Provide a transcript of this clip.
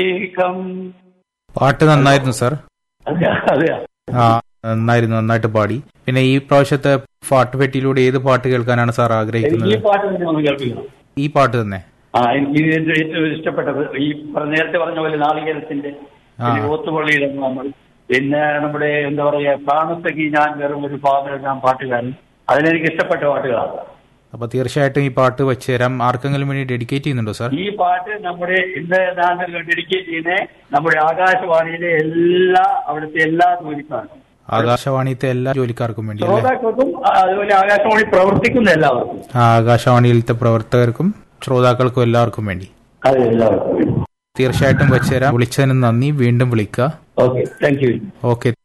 ഏകം പാട്ട് നന്നായിരുന്നു സാർ അതെ അതെ ആ നന്നായിരുന്നു നന്നായിട്ട് പാടി പിന്നെ ഈ പ്രാവശ്യത്തെ പാട്ടുപെട്ടിയിലൂടെ ഏത് പാട്ട് കേൾക്കാനാണ് സാർ എനിക്ക് ആഗ്രഹിക്കുന്നത് ഈ പാട്ട് തന്നെ ഒന്ന് കേൾപ്പിക്കണം ഈ പാട്ട് തന്നെ ആ എനിക്ക് ഇത് ഏറ്റവും ഇഷ്ടപ്പെട്ടത് ഈ പറ- നേരത്തെ പറഞ്ഞ പോലെ നാളികേരത്തിന്റെ ആ. പിന്നെ ഓത്തുപള്ളിയിലെ നമ്മൾ പിന്നെ നമ്മുടെ എന്താ പറയാ പ്രാണത്തകി ഞാൻ വെറും ഒരു പാത ഞാൻ പാട്ടുകാരൻ അതിലെനിക്ക് ഇഷ്ടപ്പെട്ട പാട്ടുകളാണ് അപ്പൊ തീർച്ചയായിട്ടും ഈ പാട്ട് വെച്ച് തരാം ആർക്കെങ്കിലും വേണ്ടി ഡെഡിക്കേറ്റ് ചെയ്യുന്നുണ്ടോ സാർ ഈ പാട്ട് നമ്മുടെ ഇന്ന് ഞാൻ ഡെഡിക്കേറ്റ് ചെയ്യുന്ന നമ്മുടെ ആകാശവാണിയിലെ എല്ലാ അവിടുത്തെ എല്ലാ ജോലിക്കാർക്കും ആകാശവാണിത്തെ എല്ലാ ജോലിക്കാർക്കും വേണ്ടി അല്ലേ ശ്രോതാക്കൾക്കും ആ, അതുപോലെ ആകാശവാണി പ്രവർത്തിക്കുന്ന എല്ലാവർക്കും ആ, ആകാശവാണിയിലത്തെ പ്രവർത്തകർക്കും ശ്രോതാക്കൾക്കും എല്ലാവർക്കും വേണ്ടി അതെ എല്ലാവർക്കും തീർച്ചയായിട്ടും വെച്ച് തരാം വിളിച്ചതിന് നന്ദി വീണ്ടും വിളിക്കുക ഓക്കെ താങ്ക് യു ഓക്കെ